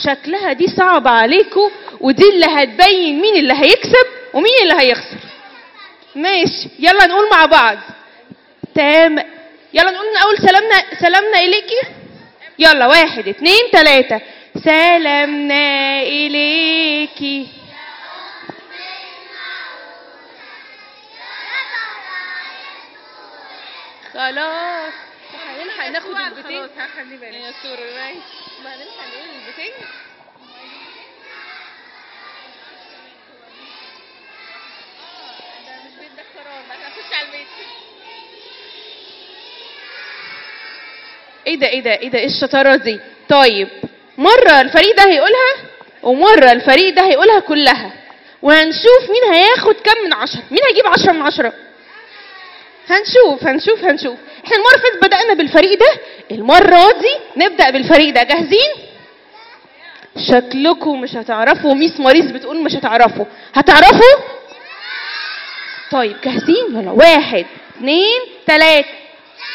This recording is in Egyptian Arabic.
شكلها دي صعبة عليكم ودي اللي هتبين مين اللي هيكسب ومين اللي هيخسر ماشي يلا نقول مع بعض تام يلا نقول من اول سلامنا سلامنا اليكي يلا واحد اتنين تلاتة سلامنا اليكي خلاص هنلحق ناخد البيتين خلاص هخلي بالك يا سورة ماشي ما هنلحق نقول البيتين ده مش بيت ده قرار بقى هخش على البيت ايه ده ايه ده ايه ده ايه الشطاره دي طيب مره الفريق ده هيقولها ومره الفريق ده هيقولها كلها وهنشوف مين هياخد كام من عشرة مين هيجيب عشرة من عشرة هنشوف هنشوف هنشوف احنا المره اللي فاتت بدانا بالفريق ده المره دي نبدا بالفريق ده جاهزين شكلكم مش هتعرفوا ميس ماريس بتقول مش هتعرفوا هتعرفوا طيب جاهزين يلا واحد اتنين تلاتة